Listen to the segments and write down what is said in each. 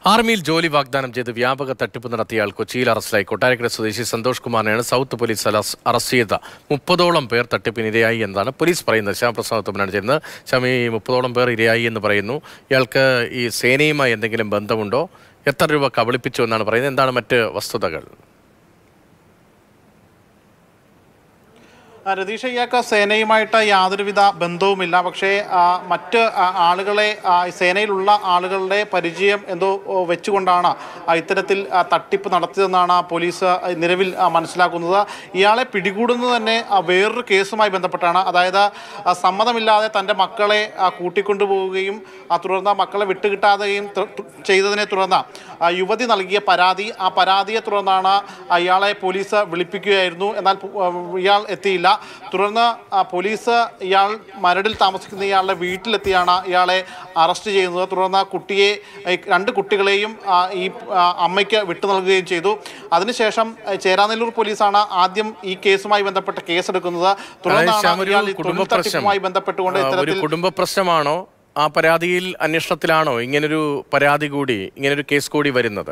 ആർമിയിൽ ജോലി വാഗ്ദാനം ചെയ്ത് വ്യാപക തട്ടിപ്പ് നടത്തിയയാൾ കൊച്ചിയിൽ അറസ്റ്റിലായി കൊട്ടാരക്കര സ്വദേശി സന്തോഷ് കുമാറിനെയാണ് സൗത്ത് പോലീസ് അലസ്- അറസ്റ്റ് ചെയ്ത മുപ്പതോളം പേർ തട്ടിപ്പിന് ഇരയായി എന്നതാണ് പോലീസ് പറയുന്നത് ശ്യാമപ്രസാദത്തുമ്മനാണ് ചേരുന്നത് ശ്യാമ ഈ മുപ്പതോളം പേർ ഇരയായി എന്ന് പറയുന്നു ഇയാൾക്ക് ഈ സേനയുമായി എന്തെങ്കിലും ബന്ധമുണ്ടോ എത്ര രൂപ കബളിപ്പിച്ചു എന്നാണ് പറയുന്നത് എന്താണ് മറ്റ് വസ്തുതകൾ ആ, രതീഷ ഇയാൾക്ക് സേനയുമായിട്ട് യാതൊരുവിധ ബന്ധവുമില്ല പക്ഷേ ആ, മറ്റ് ആ, ആളുകളെ ആ, സേനയിലുള്ള ആളുകളുടെ പരിചയം എന്തോ ഓ, വെച്ചുകൊണ്ടാണ് ആ, ഇത്തരത്തിൽ ആ, തട്ടിപ്പ് നടത്തിയതെന്നാണ് പോലീസ് ആ, നിലവിൽ ആ, മനസ്സിലാക്കുന്നത് ഇയാളെ പിടികൂടുന്നത് തന്നെ ആ, വേറൊരു കേസുമായി ബന്ധപ്പെട്ടാണ് അതായത് ആ, സമ്മതമില്ലാതെ തൻ്റെ മക്കളെ ആ, കൂട്ടിക്കൊണ്ടുപോവുകയും ആ, തുടർന്ന് മക്കളെ വിട്ടുകിട്ടാതെയും തു- തു- ചെയ്തതിനെ തുടർന്ന് ആ, യുവതി നൽകിയ പരാതി ആ പരാതിയെ തുടർന്നാണ് അയാളെ പോലീസ് വിളിപ്പിക്കുകയായിരുന്നു എന്നാൽ പു- ആ, ഇയാൾ എത്തിയില്ല തുടർന്ന് ആ, പോലീസ് ഇയാൾ മരടിൽ താമസിക്കുന്ന ഇയാളുടെ വീട്ടിലെത്തിയാണ് ഇയാളെ അറസ്റ്റ് ചെയ്യുന്നത് തുടർന്ന് കുട്ടിയെ ഈ രണ്ട് കുട്ടികളെയും ആ, ഈ ആ, അമ്മയ്ക്ക് വിട്ടു നൽകുകയും ചെയ്തു അതിനുശേഷം ആ, ചേരാനെല്ലൂർ പോലീസാണ് ആദ്യം ഈ കേസുമായി ബന്ധപ്പെട്ട് കേസെടുക്കുന്നത് അതായത് തുടർന്നാണ് ശ്യാം ഒരു ഇയാൾ ഈ കുടുംബ തൊഴിൽ പ്രശ്നം തട്ടിപ്പുമായി ബന്ധപ്പെട്ടുകൊണ്ട് ആ, ഒരു ഇത്തരത്തിൽ കുടുംബ പ്രശ്നമാണോ ആ പരാതിയിൽ അന്വേഷണത്തിലാണോ ഇങ്ങനൊരു പരാതി കൂടി ഇങ്ങനൊരു കേസ് കൂടി വരുന്നത്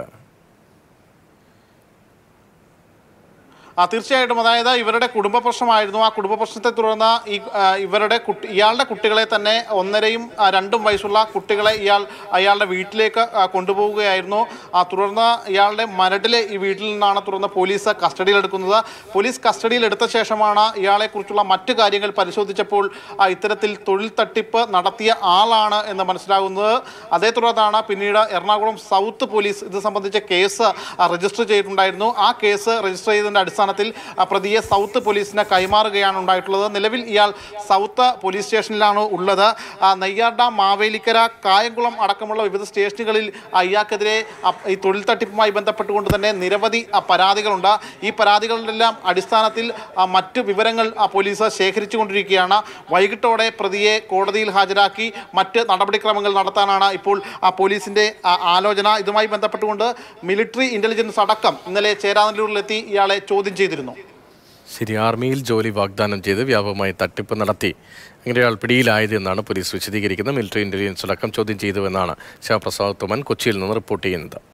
ആ തീർച്ചയായിട്ടും അതായത് ഇവരുടെ കുടുംബ പ്രശ്നമായിരുന്നു ആ കുടുംബ പ്രശ്നത്തെ തുടർന്ന് ഈ ആ, ഇവരുടെ കുട്ടി ഇയാളുടെ കുട്ടികളെ തന്നെ ഒന്നരയും ആ, രണ്ടും വയസ്സുള്ള കുട്ടികളെ ഇയാൾ അയാളുടെ വീട്ടിലേക്ക് ആ, കൊണ്ടുപോവുകയായിരുന്നു ആ തുടർന്ന് ഇയാളുടെ മരടിലെ ഈ വീട്ടിൽ നിന്നാണ് തുടർന്ന് പോലീസ് കസ്റ്റഡിയിലെടുക്കുന്നത് പോലീസ് കസ്റ്റഡിയിലെടുത്ത ശേഷമാണ് ഇയാളെക്കുറിച്ചുള്ള മറ്റു കാര്യങ്ങൾ പരിശോധിച്ചപ്പോൾ ആ, ഇത്തരത്തിൽ തൊഴിൽ തട്ടിപ്പ് നടത്തിയ ആളാണ് എന്ന് മനസ്സിലാകുന്നത് അതേ തുടർന്നാണ് പിന്നീട് എറണാകുളം സൗത്ത് പോലീസ് ഇത് സംബന്ധിച്ച കേസ് ആ, രജിസ്റ്റർ ചെയ്തിട്ടുണ്ടായിരുന്നു ആ കേസ് രജിസ്റ്റർ ചെയ്തതിൻ്റെ അടിസ്ഥാനത്തിൽ ആ, പ്രതിയെ സൗത്ത് പോലീസിന് കൈമാറുകയാണ് ഉണ്ടായിട്ടുള്ളത് നിലവിൽ ഇയാൾ സൗത്ത് പോലീസ് സ്റ്റേഷനിലാണ് ഉള്ളത് ആ, നെയ്യാർ ഡാം മാവേലിക്കര കായംകുളം അടക്കമുള്ള വിവിധ സ്റ്റേഷനുകളിൽ ആ, ഇയാൾക്കെതിരെ ആ, ഈ തൊഴിൽ തട്ടിപ്പുമായി ബന്ധപ്പെട്ടുകൊണ്ട് തന്നെ നിരവധി ആ, പരാതികളുണ്ട് ഈ പരാതികളുടെല്ലാം അടിസ്ഥാനത്തിൽ ആ, മറ്റു വിവരങ്ങൾ ആ, പോലീസ് ശേഖരിച്ചുകൊണ്ടിരിക്കുകയാണ് വൈകിട്ടോടെ പ്രതിയെ കോടതിയിൽ ഹാജരാക്കി മറ്റ് നടപടിക്രമങ്ങൾ നടത്താനാണ് ഇപ്പോൾ ആ പോലീസിന്റെ ആ, ആലോചന ഇതുമായി ബന്ധപ്പെട്ടുകൊണ്ട് മിലിറ്ററി ഇന്റലിജൻസ് അടക്കം ഇന്നലെ ചേരാനല്ലൂരിലെത്തി ഇയാളെ ചോദ്യം ചെയ്തിരുന്നു ശരി ആർമിയിൽ ജോലി വാഗ്ദാനം ചെയ്ത് വ്യാപകമായി തട്ടിപ്പ് നടത്തി അങ്ങനെ ഒരാൾ പിടിയിലായത് എന്നാണ് പോലീസ് വിശദീകരിക്കുന്നത് മിലിറ്ററി ഇന്റലിജൻസ് അടക്കം ചോദ്യം ചെയ്തുവെന്നാണ് ശ്യാമപ്രസാദ് തുമൻ കൊച്ചിയിൽ നിന്ന് റിപ്പോർട്ട് ചെയ്യുന്നത്